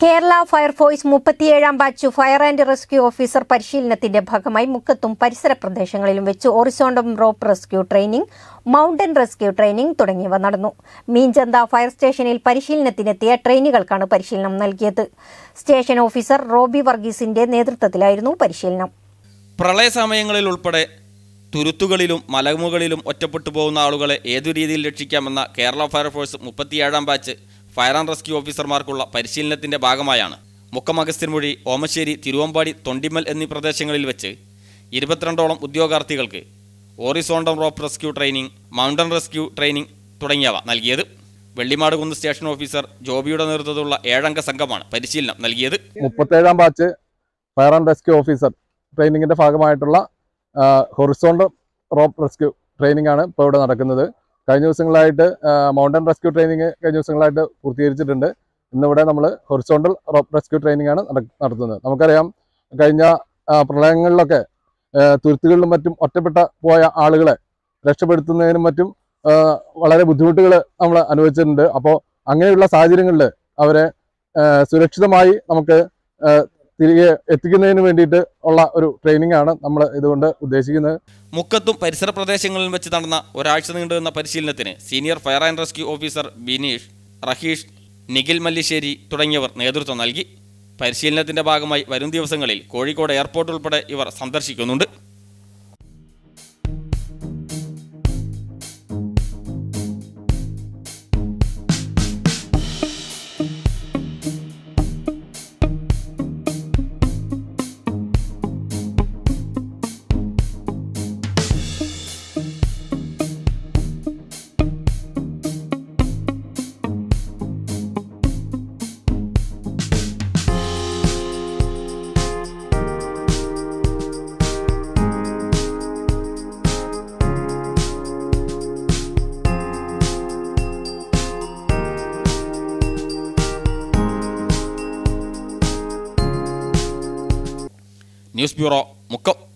Kerala fire force മുപ്പത്തിയേഴാം batch fire and rescue officer പരിശീലനത്തിന്റെ ഭാഗമായി മുക്കത്തും പരിസര പ്രദേശങ്ങളിലും വെച്ച് horizontal rope rescue training mountain rescue training തുടങ്ങിയവ നടന്നു മീൻചന്ത ഫയർ സ്റ്റേഷനിൽ പരിശീലനത്തിനെത്തിയ ട്രെയിനികൾക്കാണ് പരിശീലനം നൽകിയത് സ്റ്റേഷൻ ഓഫീസർ റോബി വർഗീസിന്റെ നേതൃത്വത്തിലായിരുന്നു പരിശീലനം പ്രളയ സമയങ്ങളിൽ ഉൾപ്പെടെ തുരുത്തുകളിലും മലമുകളിലും ഒറ്റപ്പെട്ടു പോകുന്ന ആളുകളെ ഏതു രീതിയിൽ രക്ഷിക്കാമെന്ന കേരള ഫയർഫോഴ്സ് മുപ്പത്തിയേഴാം ബാച്ച് ഫയർ ആൻഡ് റെസ്ക്യൂ ഓഫീസർമാർക്കുള്ള പരിശീലനത്തിന്റെ ഭാഗമായാണ് മുക്കം അഗസ്ത്യൻമൊഴി ഓമശ്ശേരി തിരുവമ്പാടി തൊണ്ടിമൽ എന്നീ പ്രദേശങ്ങളിൽ വെച്ച് ഇരുപത്തിരണ്ടോളം ഉദ്യോഗാർത്ഥികൾക്ക് horizontal rope rescue training mountain rescue training തുടങ്ങിയവ നൽകിയത് വെള്ളിമാട് കുന്ന് സ്റ്റേഷൻ ഓഫീസർ ജോബിയുടെ നേതൃത്വത്തിലുള്ള ഏഴംഗ സംഘമാണ് പരിശീലനം നൽകിയത് മുപ്പത്തേഴാം batch fire and rescue officer ട്രെയിനിങ്ങിന്റെ ഭാഗമായിട്ടുള്ള ഹൊറിസോണ്ടൽ റോപ്പ് റെസ്ക്യൂ ട്രെയിനിങ് ആണ് ഇപ്പോൾ ഇവിടെ നടക്കുന്നത് കഴിഞ്ഞ ദിവസങ്ങളായിട്ട് മൗണ്ടൻ റെസ്ക്യൂ ട്രെയിനിങ് കഴിഞ്ഞ ദിവസങ്ങളായിട്ട് പൂർത്തീകരിച്ചിട്ടുണ്ട് ഇന്നിവിടെ നമ്മൾ ഹൊറിസോണ്ടൽ റോപ്പ് റെസ്ക്യൂ ട്രെയിനിങ് ആണ് നട- നടത്തുന്നത് നമുക്കറിയാം കഴിഞ്ഞ ആ, പ്രളയങ്ങളിലൊക്കെ ആ, തുരുത്തുകളിലും മറ്റും ഒറ്റപ്പെട്ട പോയ ആളുകളെ രക്ഷപ്പെടുത്തുന്നതിനും മറ്റും ആ, വളരെ ബുദ്ധിമുട്ടുകൾ നമ്മൾ അനുഭവിച്ചിട്ടുണ്ട് അപ്പോൾ അങ്ങനെയുള്ള സാഹചര്യങ്ങളിൽ അവരെ ആ, സുരക്ഷിതമായി നമുക്ക് ആ, തിരികെ എത്തിക്കുന്നതിന് വേണ്ടിയിട്ട് ഉള്ള ഒരു ട്രെയിനിങ് ആണ് നമ്മൾ ഇതുകൊണ്ട് ഉദ്ദേശിക്കുന്നത് മുക്കത്തും പരിസര പ്രദേശങ്ങളിലും വെച്ച് നടന്ന ഒരാഴ്ച നീണ്ടുനിന്ന പരിശീലനത്തിന് senior fire and rescue officer Bineesh Raheesh Nikhil Mallissery തുടങ്ങിയവർ നേതൃത്വം നൽകി പരിശീലനത്തിന്റെ ഭാഗമായി വരും ദിവസങ്ങളിൽ കോഴിക്കോട് എയർപോർട്ട് ഉൾപ്പെടെ ഇവർ സന്ദർശിക്കുന്നുണ്ട് ന്യൂസ് ബ്യൂറോ മുക്കം